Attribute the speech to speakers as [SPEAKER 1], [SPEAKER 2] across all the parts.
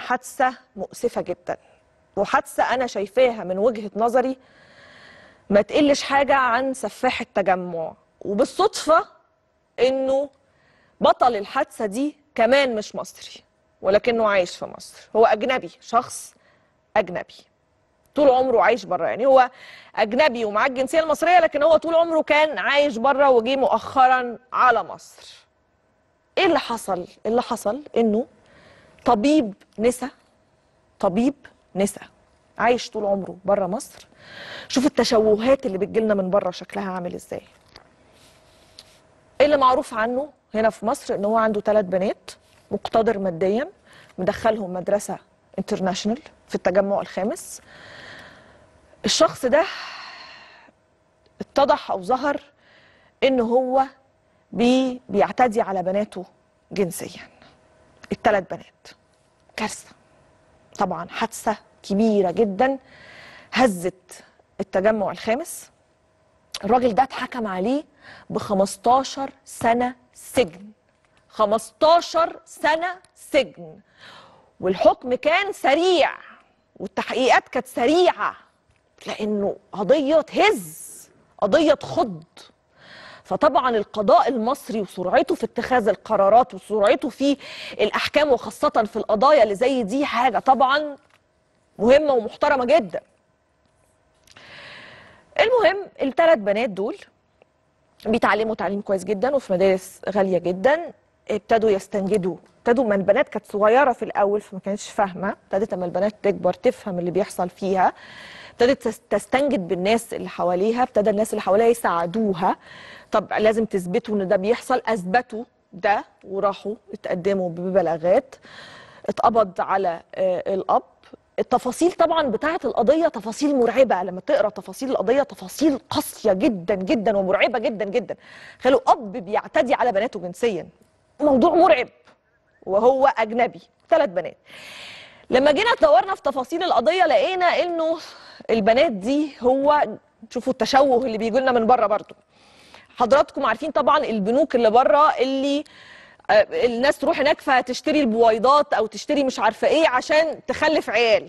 [SPEAKER 1] حادثه مؤسفه جدا وحادثه انا شايفاها من وجهه نظري ما تقلش حاجه عن سفاح التجمع وبالصدفه انه بطل الحادثه دي كمان مش مصري ولكنه عايش في مصر هو اجنبي شخص اجنبي طول عمره عايش بره يعني هو اجنبي ومعاه الجنسيه المصريه لكن هو طول عمره كان عايش بره وجي مؤخرا على مصر ايه اللي حصل اللي حصل انه طبيب نسا طبيب نسا عايش طول عمره بره مصر شوف التشوهات اللي بتجيلنا من بره شكلها عامل ازاي اللي معروف عنه هنا في مصر ان هو عنده ثلاث بنات مقتدر ماديا مدخلهم مدرسه انترناشونال في التجمع الخامس الشخص ده اتضح او ظهر ان هو بي بيعتدي على بناته جنسيا الثلاث بنات كارثه طبعا حادثه كبيره جدا هزت التجمع الخامس الراجل ده اتحكم عليه ب 15 سنه سجن 15 سنه سجن والحكم كان سريع والتحقيقات كانت سريعه لانه قضيه تهز قضيه تخض فطبعا القضاء المصري وسرعته في اتخاذ القرارات وسرعته في الاحكام وخاصه في القضايا اللي زي دي حاجه طبعا مهمه ومحترمه جدا المهم الثلاث بنات دول بيتعلموا تعليم كويس جدا وفي مدارس غاليه جدا ابتدوا يستنجدوا ابتدوا ما البنات كانت صغيره في الاول فما كانتش فاهمه ابتدت لما البنات تكبر تفهم اللي بيحصل فيها ابتدت تس- تستنجد بالناس اللي حواليها ابتدى الناس اللي حواليها يساعدوها طب لازم تثبتوا ان ده بيحصل اثبتوا ده وراحوا اتقدموا ببلاغات اتقبض على آه، الاب التفاصيل طبعا بتاعه القضيه تفاصيل مرعبه لما تقرا تفاصيل القضيه تفاصيل قاسيه جدا جدا ومرعبه جدا جدا خلوا اب بيعتدي على بناته جنسيا موضوع مرعب وهو اجنبي ثلاث بنات لما جينا دورنا في تفاصيل القضيه لقينا انه البنات دي هو شوفوا التشوه اللي بيجي لنا من بره برضو حضراتكم عارفين طبعا البنوك اللي بره اللي آه، الناس تروح هناك فتشتري البويضات او تشتري مش عارفه ايه عشان تخلف عيال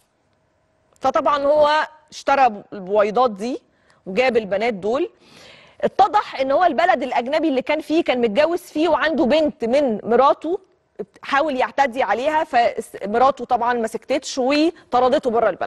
[SPEAKER 1] فطبعا هو اشترى البويضات دي وجاب البنات دول اتضح ان هو البلد الاجنبي اللي كان فيه كان متجوز فيه وعنده بنت من مراته حاول يعتدي عليها فمراته طبعا ما سكتتش وطردته بره البلد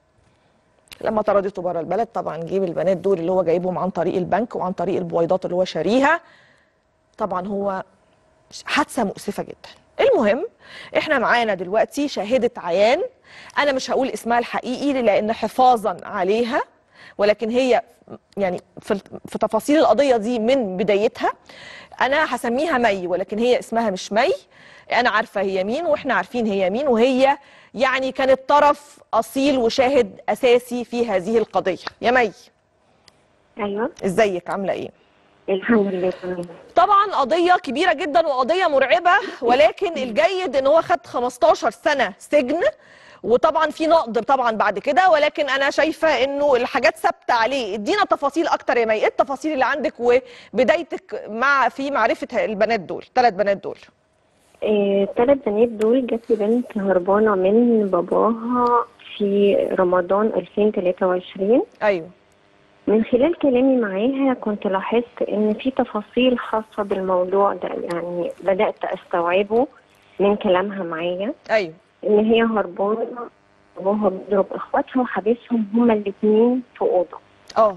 [SPEAKER 1] لما طردته بره البلد طبعا جيب البنات دول اللي هو جايبهم عن طريق البنك وعن طريق البويضات اللي هو شاريها طبعا هو حادثه مؤسفه جدا المهم احنا معانا دلوقتي شاهده عيان انا مش هقول اسمها الحقيقي لان حفاظا عليها ولكن هي يعني في في تفاصيل القضيه دي من بدايتها انا هسميها مي ولكن هي اسمها مش مي انا عارفه هي مين واحنا عارفين هي مين وهي يعني كانت طرف اصيل وشاهد اساسي في هذه القضيه يا مي
[SPEAKER 2] ايوه
[SPEAKER 1] ازيك عامله ايه
[SPEAKER 2] الحمد لله تمام
[SPEAKER 1] طبعا قضية كبيرة جدا وقضية مرعبة ولكن الجيد ان هو خد 15 سنة سجن وطبعا في نقد طبعا بعد كده ولكن انا شايفة انه الحاجات ثابتة عليه ادينا تفاصيل اكتر يا مي ايه التفاصيل اللي عندك وبدايتك مع في معرفة البنات دول ثلاث بنات دول
[SPEAKER 2] الثلاث بنات دول جات لي بنت هربانه من باباها في رمضان 2023
[SPEAKER 1] ايوه
[SPEAKER 2] من خلال كلامي معاها كنت لاحظت ان في تفاصيل خاصه بالموضوع ده يعني بدات استوعبه من كلامها معايا
[SPEAKER 1] ايوه
[SPEAKER 2] ان هي هربانه باباها بيضرب اخواتها وحابسهم هما الاثنين في اوضه
[SPEAKER 1] اه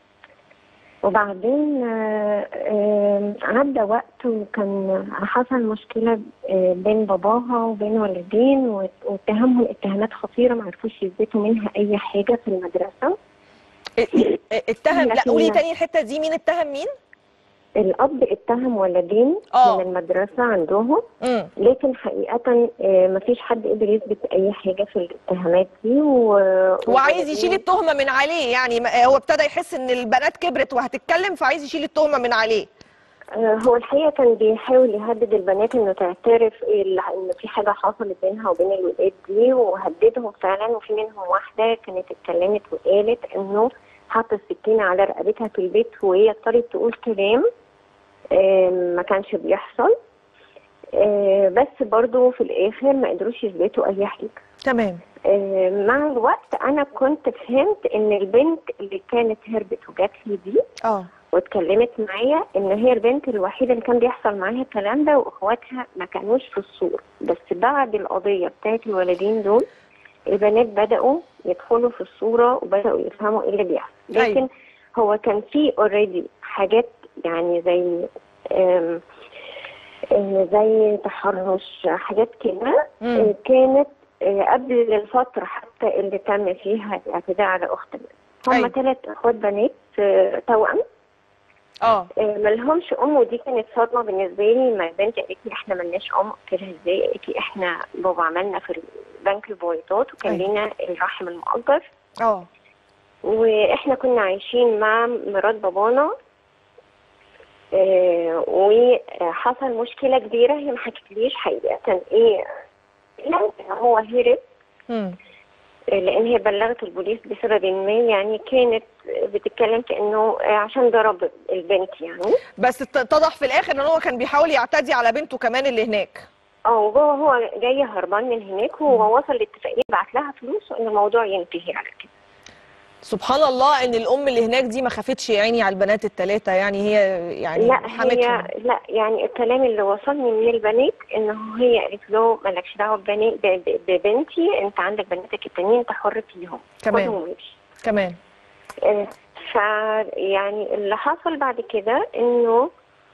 [SPEAKER 2] وبعدين آه، آه، عدى وقت وكان حصل مشكلة آه، بين باباها وبين والدين وات- واتهمهم اتهامات خطيرة ما عرفوش يثبتوا منها أي حاجة في المدرسة
[SPEAKER 1] اه- اه- اتهم لا
[SPEAKER 2] لكن-
[SPEAKER 1] قولي تاني الحتة دي مين اتهم مين
[SPEAKER 2] الأب اتهم ولدين
[SPEAKER 1] آه.
[SPEAKER 2] من المدرسة عندهم
[SPEAKER 1] امم
[SPEAKER 2] لكن حقيقة آه، مفيش حد قدر يثبت أي حاجة في الاتهامات دي و...
[SPEAKER 1] وعايز يشيل التهمة من عليه يعني ما- هو ابتدى يحس ان البنات كبرت وهتتكلم فعايز يشيل التهمة من عليه
[SPEAKER 2] آه، هو الحقيقه كان بيحاول يهدد البنات انه تعترف ال- ان في حاجه حصلت بينها وبين الولاد دي وهددهم فعلا وفي منهم واحده كانت اتكلمت وقالت انه حط السكينه على رقبتها في البيت وهي اضطرت تقول كلام آه، ما كانش بيحصل آه، بس برضو في الاخر ما قدروش يثبتوا اي حاجه
[SPEAKER 1] تمام
[SPEAKER 2] آه، مع الوقت انا كنت فهمت ان البنت اللي كانت هربت وجات لي دي
[SPEAKER 1] اه
[SPEAKER 2] واتكلمت معايا ان هي البنت الوحيده اللي كان بيحصل معاها الكلام ده واخواتها ما كانوش في الصوره بس بعد القضيه بتاعت الولدين دول البنات بداوا يدخلوا في الصوره وبداوا يفهموا ايه اللي بيحصل لكن
[SPEAKER 1] أيوة.
[SPEAKER 2] هو كان في اوريدي حاجات يعني زي آم، آه، زي تحرش حاجات كده
[SPEAKER 1] مم.
[SPEAKER 2] آه، كانت آه، قبل الفترة حتى اللي تم فيها الاعتداء على أخت هم
[SPEAKER 1] أيوة.
[SPEAKER 2] ثلاث أخوات بنات آه، توأم
[SPEAKER 1] اه
[SPEAKER 2] آه، ملهمش أم ودي كانت صدمة بالنسبة لي ما البنت قالت لي إحنا ملناش أم قلت لها إزاي قالت لي إحنا بابا عملنا في البنك البويضات وكان
[SPEAKER 1] أيوة.
[SPEAKER 2] لينا الرحم المؤجر
[SPEAKER 1] اه
[SPEAKER 2] واحنا كنا عايشين مع مرات بابانا آه، وحصل مشكلة كبيرة هي ما حكتليش حقيقة ايه لا هو هرب
[SPEAKER 1] مم.
[SPEAKER 2] آه، لان هي بلغت البوليس بسبب ما يعني كانت بتتكلم كانه آه، عشان ضرب البنت يعني
[SPEAKER 1] بس ات- اتضح في الاخر ان هو كان بيحاول يعتدي على بنته كمان اللي هناك
[SPEAKER 2] اه وهو هو جاي هربان من هناك وهو وصل لاتفاقية بعت لها فلوس وان الموضوع ينتهي على كده
[SPEAKER 1] سبحان الله ان الام اللي هناك دي ما خافتش يا عيني على البنات الثلاثه يعني هي يعني
[SPEAKER 2] لا
[SPEAKER 1] حمتهم
[SPEAKER 2] هي لا يعني الكلام اللي وصلني من البنات انه هي قالت له مالكش دعوه ببني- ب- ب- ببنتي انت عندك بناتك التانيين انت حر فيهم
[SPEAKER 1] كمان.
[SPEAKER 2] خدهم وامشي
[SPEAKER 1] كمان
[SPEAKER 2] آه، ف يعني اللي حصل بعد كده انه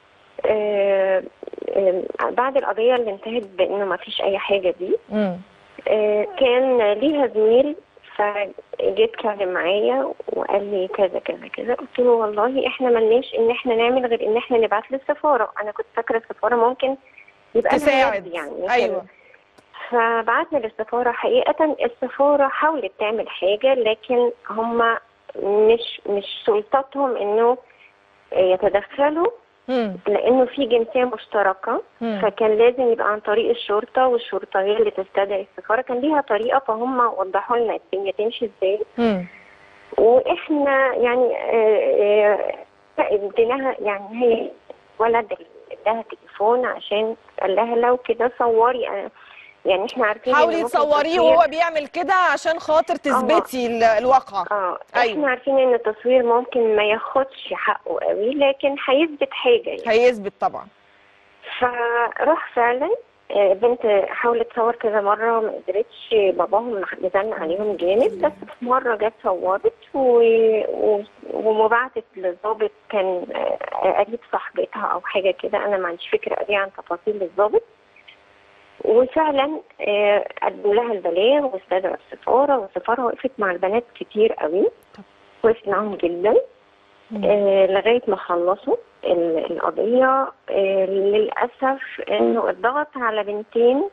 [SPEAKER 2] آه، آه، بعد القضيه اللي انتهت بانه ما فيش اي حاجه دي
[SPEAKER 1] مم.
[SPEAKER 2] آه، كان ليها زميل فجيت اتكلم معايا وقال لي كذا كذا كذا قلت له والله احنا ملناش ان احنا نعمل غير ان احنا نبعت للسفاره انا كنت فاكره السفاره ممكن يبقى لها
[SPEAKER 1] تساعد
[SPEAKER 2] يد يعني
[SPEAKER 1] ايوه
[SPEAKER 2] كده. فبعتنا للسفاره حقيقه السفاره حاولت تعمل حاجه لكن هم مش مش سلطتهم انه يتدخلوا
[SPEAKER 1] مم.
[SPEAKER 2] لانه في جنسيه مشتركه
[SPEAKER 1] مم.
[SPEAKER 2] فكان لازم يبقى عن طريق الشرطه والشرطه هي اللي تستدعي السفاره كان ليها طريقه فهم وضحوا لنا الدنيا تمشي ازاي
[SPEAKER 1] مم.
[SPEAKER 2] واحنا يعني آه، آه، اديناها يعني هي ولد اداها تليفون عشان قال لها لو كده صوري أنا يعني احنا عارفين إن
[SPEAKER 1] حاولي
[SPEAKER 2] ممكن
[SPEAKER 1] تصوريه
[SPEAKER 2] تصوير-
[SPEAKER 1] وهو بيعمل كده عشان خاطر تثبتي ال- الواقع
[SPEAKER 2] اه
[SPEAKER 1] أيوة.
[SPEAKER 2] احنا عارفين ان التصوير ممكن ما ياخدش حقه قوي لكن هيثبت حاجه يعني
[SPEAKER 1] هيثبت طبعا
[SPEAKER 2] فراح فعلا آه، بنت حاولت تصور كذا مرة ما قدرتش باباهم نزلنا عليهم جامد بس في مرة جت صورت و... و... ومبعتت للظابط كان آه، قريب صاحبتها أو حاجة كده أنا ما عنديش فكرة قوي عن تفاصيل الظابط وفعلا آه، قدموا لها البلاغ واستدعوا السفارة والسفارة وقفت مع البنات كتير قوي وقفت معاهم جدا
[SPEAKER 1] مم.
[SPEAKER 2] آه، لغايه ما خلصوا ال- القضيه آه، للاسف انه الضغط على بنتين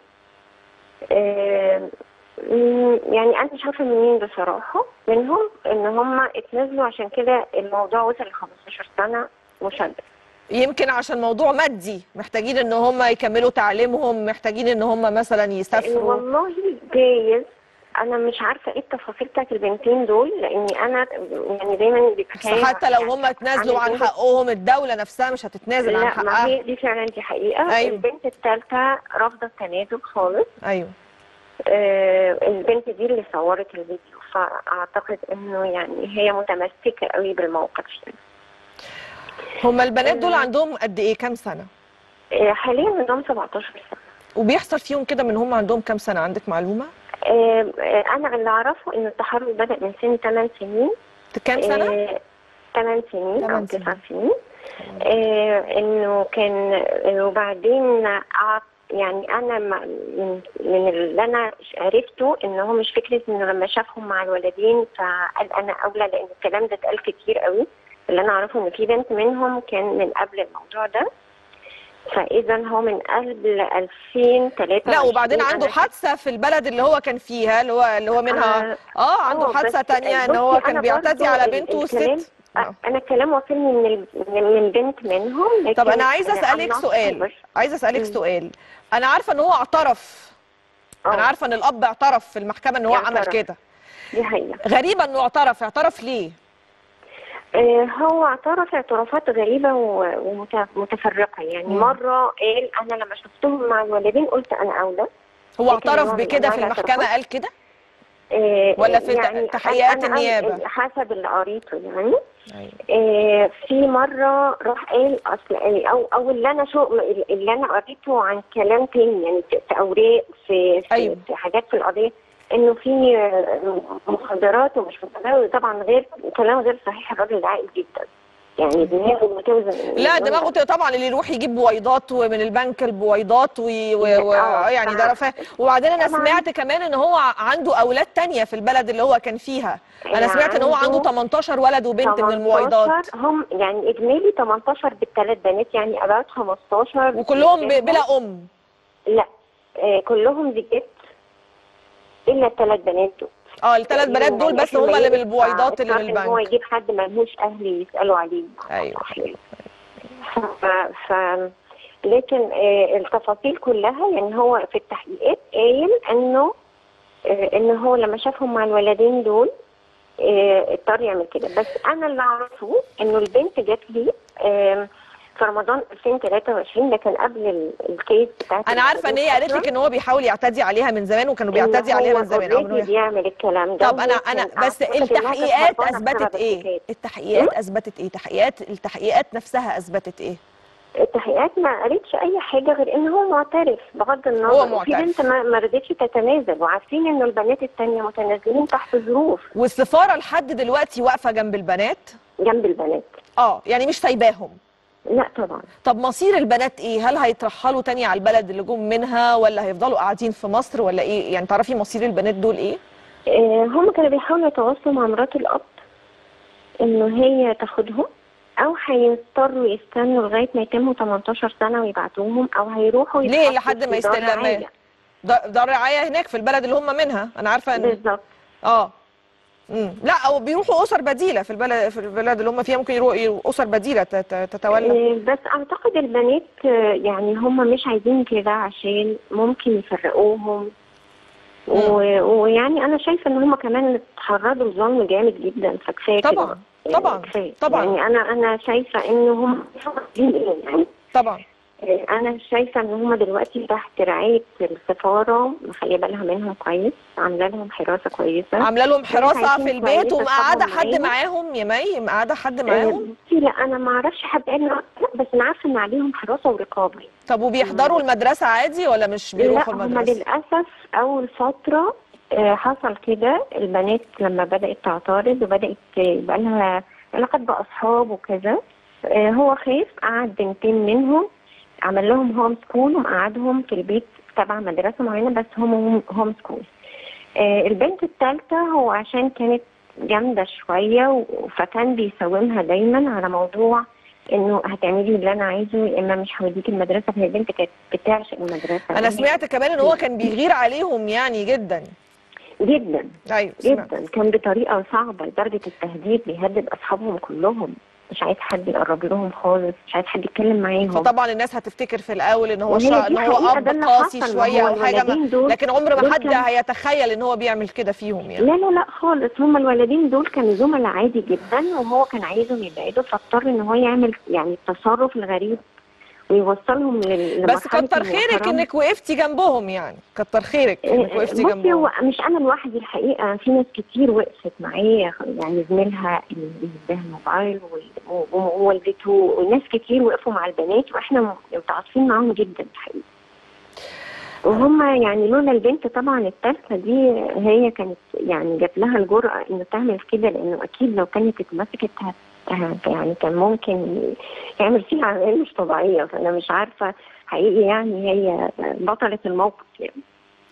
[SPEAKER 2] آه، مم، يعني انا مش عارفه منين بصراحه منهم ان هم اتنازلوا عشان كده الموضوع وصل ل 15 سنه مشدد
[SPEAKER 1] يمكن عشان موضوع مادي محتاجين ان هم يكملوا تعليمهم محتاجين ان هم مثلا يسافروا
[SPEAKER 2] والله جايز انا مش عارفه ايه التفاصيل بتاعت البنتين دول لاني انا يعني دايما بيبقى
[SPEAKER 1] بس
[SPEAKER 2] خايف
[SPEAKER 1] حتى لو
[SPEAKER 2] يعني
[SPEAKER 1] هم اتنازلوا عن
[SPEAKER 2] البنت-
[SPEAKER 1] حقهم الدولة نفسها مش هتتنازل عن
[SPEAKER 2] لا ما
[SPEAKER 1] حقها
[SPEAKER 2] هي دي فعلا دي حقيقه
[SPEAKER 1] أيوة.
[SPEAKER 2] البنت الثالثه رافضه التنازل خالص
[SPEAKER 1] ايوه
[SPEAKER 2] آه، البنت دي اللي صورت الفيديو فاعتقد انه يعني هي متمسكه قوي بالموقف يعني
[SPEAKER 1] هم البنات دول
[SPEAKER 2] آه.
[SPEAKER 1] عندهم قد ايه كام سنة
[SPEAKER 2] آه، حاليا عندهم 17 سنه
[SPEAKER 1] وبيحصل فيهم كده من هم عندهم كام سنة عندك معلومة
[SPEAKER 2] آه، آه، انا اللي اعرفه ان التحرش بدا من سن 8 سنين
[SPEAKER 1] كام سنة
[SPEAKER 2] 8 سنين
[SPEAKER 1] تمن
[SPEAKER 2] او 9
[SPEAKER 1] سنين.
[SPEAKER 2] سنين آه، انه كان آه، وبعدين أع- يعني انا ما- من من اللي انا عرفته ان هو مش فكره انه لما شافهم مع الولدين فقال انا اولى لان الكلام ده اتقال كتير قوي اللي انا اعرفه ان في بنت منهم كان من قبل الموضوع ده فاذا هو من قبل 2003
[SPEAKER 1] لا وبعدين عنده حادثة في البلد اللي هو كان فيها اللي هو اللي هو منها اه عنده
[SPEAKER 2] آه،
[SPEAKER 1] حادثة
[SPEAKER 2] بس
[SPEAKER 1] تانية ان
[SPEAKER 2] بصي
[SPEAKER 1] هو كان
[SPEAKER 2] أنا
[SPEAKER 1] بيعتدي
[SPEAKER 2] برضو
[SPEAKER 1] على
[SPEAKER 2] ال-
[SPEAKER 1] بنته
[SPEAKER 2] الكلام-
[SPEAKER 1] والست آه.
[SPEAKER 2] انا الكلام واصلني من ال- من من بنت منهم لكن
[SPEAKER 1] طب انا عايزه
[SPEAKER 2] I'm
[SPEAKER 1] اسالك
[SPEAKER 2] not
[SPEAKER 1] سؤال
[SPEAKER 2] sure.
[SPEAKER 1] عايزه اسالك
[SPEAKER 2] مم.
[SPEAKER 1] سؤال انا عارفه ان هو اعترف
[SPEAKER 2] آه،
[SPEAKER 1] انا عارفه ان الاب اعترف في المحكمه ان هو عمل
[SPEAKER 2] اعترف.
[SPEAKER 1] كده
[SPEAKER 2] دي حقيقه
[SPEAKER 1] غريبه انه اعترف اعترف ليه
[SPEAKER 2] آه، هو اعترف اعترافات غريبة ومتفرقة يعني
[SPEAKER 1] مم.
[SPEAKER 2] مرة قال أنا لما شفتهم مع الوالدين قلت أنا أولى
[SPEAKER 1] هو
[SPEAKER 2] لكن
[SPEAKER 1] اعترف
[SPEAKER 2] هو من
[SPEAKER 1] بكده
[SPEAKER 2] أنواع
[SPEAKER 1] في المحكمه
[SPEAKER 2] الاعترافات.
[SPEAKER 1] قال كده
[SPEAKER 2] آه،
[SPEAKER 1] ولا في
[SPEAKER 2] يعني
[SPEAKER 1] تحقيقات
[SPEAKER 2] أنا- أنا-
[SPEAKER 1] النيابة؟
[SPEAKER 2] حسب اللي قريته يعني
[SPEAKER 1] ايوه
[SPEAKER 2] آه، في مرة راح قال أصل آه، أو أو اللي أنا شو اللي أنا قريته عن كلام تاني يعني في في أوراق في في,
[SPEAKER 1] أيوة.
[SPEAKER 2] في حاجات في القضية إنه في آه، مخدرات ومش مخدرات طبعا غير كلام غير صحيح الراجل ده عاقل جدا يعني دماغه بتوزن
[SPEAKER 1] لا دماغه ت- طبعا اللي يروح يجيب بويضات ومن البنك البويضات و... و... و...
[SPEAKER 2] آه،
[SPEAKER 1] يعني
[SPEAKER 2] ف-
[SPEAKER 1] ده رفاه وبعدين انا
[SPEAKER 2] طبعاً.
[SPEAKER 1] سمعت كمان ان هو عنده اولاد تانية في البلد اللي هو كان فيها انا سمعت ان هو عنده
[SPEAKER 2] عنده
[SPEAKER 1] 18 ولد وبنت من المويضات
[SPEAKER 2] 18 هم يعني اجمالي 18 بالثلاث بنات يعني ابعد 15
[SPEAKER 1] وكلهم ب...
[SPEAKER 2] منهم-
[SPEAKER 1] بلا ام
[SPEAKER 2] لا آه كلهم زيجات الا الثلاث بنات دول
[SPEAKER 1] اه الثلاث بنات دول بس هم اللي بالبويضات اللي من
[SPEAKER 2] من هو
[SPEAKER 1] البنك
[SPEAKER 2] يجيب حد ملهوش اهل يسالوا عليه
[SPEAKER 1] ايوه
[SPEAKER 2] ف... ف... لكن آه التفاصيل كلها يعني هو في التحقيقات قايل انه آه ان هو لما شافهم مع الولدين دول آه، اضطر يعمل كده بس انا اللي اعرفه انه البنت جات لي آم، في رمضان 2023 ده كان قبل ال- الكيس بتاعت
[SPEAKER 1] انا عارفه ان هي قالت لك ان هو بيحاول يعتدي عليها من زمان وكانوا بيعتدي عليها من زمان أو إن هو-
[SPEAKER 2] بيعمل الكلام ده
[SPEAKER 1] طب انا
[SPEAKER 2] وهي
[SPEAKER 1] انا
[SPEAKER 2] كان
[SPEAKER 1] بس
[SPEAKER 2] أعتقد إنها كانت
[SPEAKER 1] التحقيقات
[SPEAKER 2] هربانة
[SPEAKER 1] اثبتت
[SPEAKER 2] بسبب
[SPEAKER 1] ايه
[SPEAKER 2] الحكاية.
[SPEAKER 1] التحقيقات اثبتت ايه تحقيقات التحقيقات نفسها اثبتت ايه
[SPEAKER 2] التحقيقات ما قالتش اي حاجه غير ان هو معترف بغض النظر
[SPEAKER 1] هو
[SPEAKER 2] وفي
[SPEAKER 1] معترف.
[SPEAKER 2] بنت ما ما رضتش تتنازل وعارفين انه البنات التانية متنازلين تحت ظروف
[SPEAKER 1] والسفاره لحد دلوقتي واقفه جنب البنات
[SPEAKER 2] جنب البنات
[SPEAKER 1] اه يعني مش سايباهم
[SPEAKER 2] لا طبعا
[SPEAKER 1] طب مصير البنات ايه هل هيترحلوا تاني على البلد اللي جم منها ولا هيفضلوا قاعدين في مصر ولا ايه يعني تعرفي مصير البنات دول ايه
[SPEAKER 2] آه، هم كانوا بيحاولوا يتواصلوا مع مرات الأب إنه هي تاخدهم أو هيضطروا يستنوا لغاية ما يتموا 18 سنة ويبعتوهم أو هيروحوا
[SPEAKER 1] ليه
[SPEAKER 2] يتحطوا
[SPEAKER 1] لحد ما
[SPEAKER 2] في دار
[SPEAKER 1] يستنى
[SPEAKER 2] رعاية.
[SPEAKER 1] دا- دار رعايه هناك في البلد اللي هم منها انا عارفه ان
[SPEAKER 2] بالظبط
[SPEAKER 1] اه امم لا او بيروحوا اسر بديله في البلد في البلد اللي هم فيها ممكن يروحوا يروحوا اسر بديله تت- تتولى
[SPEAKER 2] آه، بس أعتقد البنات آه، يعني هم مش عايزين كده عشان ممكن يفرقوهم و- ويعني أنا شايفة إن هم كمان اتعرضوا لظلم جامد جدا فكفاية كده.
[SPEAKER 1] طبعا
[SPEAKER 2] يعني
[SPEAKER 1] طبعا
[SPEAKER 2] كفاية.
[SPEAKER 1] طبعا.
[SPEAKER 2] يعني أنا أنا شايفة إن هم عايزين إيه يعني
[SPEAKER 1] طبعا
[SPEAKER 2] انا شايفه ان هم دلوقتي تحت رعايه السفاره مخليه بالها منهم كويس عامله لهم حراسه كويسه
[SPEAKER 1] عامله لهم حراسه
[SPEAKER 2] عايشين
[SPEAKER 1] في البيت
[SPEAKER 2] كويس،
[SPEAKER 1] ومقعده
[SPEAKER 2] أصحابهم
[SPEAKER 1] حد
[SPEAKER 2] معاهم.
[SPEAKER 1] معاهم يا مي مقعده حد
[SPEAKER 2] آه،
[SPEAKER 1] معاهم
[SPEAKER 2] بصي لا انا ما اعرفش حد قال لا بس انا عارفه ان عليهم حراسه ورقابه
[SPEAKER 1] طب وبيحضروا المدرسه عادي ولا مش
[SPEAKER 2] لا
[SPEAKER 1] بيروحوا
[SPEAKER 2] هم
[SPEAKER 1] المدرسه
[SPEAKER 2] للاسف اول فتره آه، حصل كده البنات لما بدات تعترض وبدات يبقى لها علاقات باصحاب وكذا آه، هو خاف قعد بنتين منهم عمل لهم هوم سكول ومقعدهم في البيت تبع مدرسه معينه بس هم هوم سكول آه، البنت الثالثه هو عشان كانت جامده شويه و- فكان بيساومها دايما على موضوع انه هتعملي اللي انا عايزه يا اما مش هوديكي المدرسه فهي البنت كانت بتعشق المدرسه
[SPEAKER 1] انا سمعت كمان ان هو كان بيغير عليهم يعني جدا
[SPEAKER 2] جدا
[SPEAKER 1] ايوه سمعت
[SPEAKER 2] جدا كان بطريقه صعبه لدرجه التهديد بيهدد اصحابهم كلهم مش عايز حد يقرب لهم خالص مش عايز حد يتكلم معاهم
[SPEAKER 1] فطبعا الناس هتفتكر في الاول ان هو
[SPEAKER 2] وهي
[SPEAKER 1] شا...
[SPEAKER 2] دي
[SPEAKER 1] ان هو
[SPEAKER 2] حقيقة،
[SPEAKER 1] اب
[SPEAKER 2] ده اللي
[SPEAKER 1] قاسي
[SPEAKER 2] حصل،
[SPEAKER 1] شويه
[SPEAKER 2] هو
[SPEAKER 1] او حاجه ما...
[SPEAKER 2] الولدين دول-
[SPEAKER 1] لكن عمر ما
[SPEAKER 2] دول
[SPEAKER 1] حد
[SPEAKER 2] كان-
[SPEAKER 1] هيتخيل ان هو بيعمل كده فيهم يعني
[SPEAKER 2] لا لا لا خالص هما الولدين دول كانوا زملاء عادي جدا وهو كان عايزهم يبعدوا فاضطر ان هو يعمل يعني التصرف الغريب ويوصلهم لل-
[SPEAKER 1] بس
[SPEAKER 2] لمرحلة
[SPEAKER 1] كتر خيرك
[SPEAKER 2] المحرمة.
[SPEAKER 1] انك وقفتي جنبهم يعني كتر خيرك انك وقفتي
[SPEAKER 2] بصي
[SPEAKER 1] جنبهم
[SPEAKER 2] هو مش انا لوحدي الحقيقه في ناس كتير وقفت معايا يعني زميلها اللي اداها الموبايل و- و- ووالدته وناس كتير وقفوا مع البنات واحنا متعاطفين معاهم جدا الحقيقه وهم يعني لولا البنت طبعا الثالثه دي هي كانت يعني جات لها الجرأه انه تعمل كده لانه اكيد لو كانت اتمسكت هت- هت- يعني كان ممكن يعمل فيها عملية مش طبيعيه فانا مش عارفه حقيقي يعني هي بطله الموقف يعني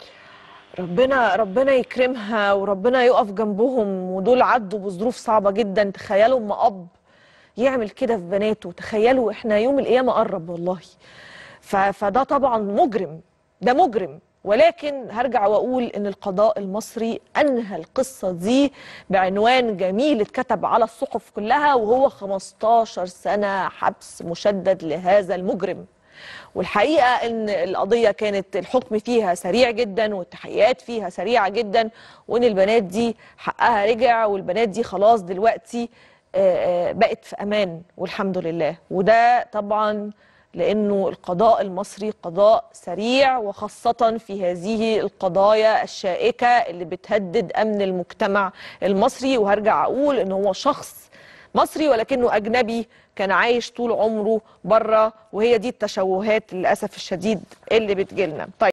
[SPEAKER 1] ربنا ربنا يكرمها وربنا يقف جنبهم ودول عدوا بظروف صعبة جدا تخيلوا اما اب يعمل كده في بناته تخيلوا احنا يوم القيامة قرب والله ف... فده طبعا مجرم ده مجرم ولكن هرجع واقول ان القضاء المصري انهى القصة دي بعنوان جميل اتكتب على الصحف كلها وهو 15 سنة حبس مشدد لهذا المجرم والحقيقه ان القضيه كانت الحكم فيها سريع جدا والتحقيقات فيها سريعه جدا وان البنات دي حقها رجع والبنات دي خلاص دلوقتي آه، آه، بقت في امان والحمد لله وده طبعا لانه القضاء المصري قضاء سريع وخاصه في هذه القضايا الشائكه اللي بتهدد امن المجتمع المصري وهرجع اقول ان هو شخص مصري ولكنه اجنبي كان عايش طول عمره بره وهي دي التشوهات للاسف الشديد اللي بتجيلنا طيب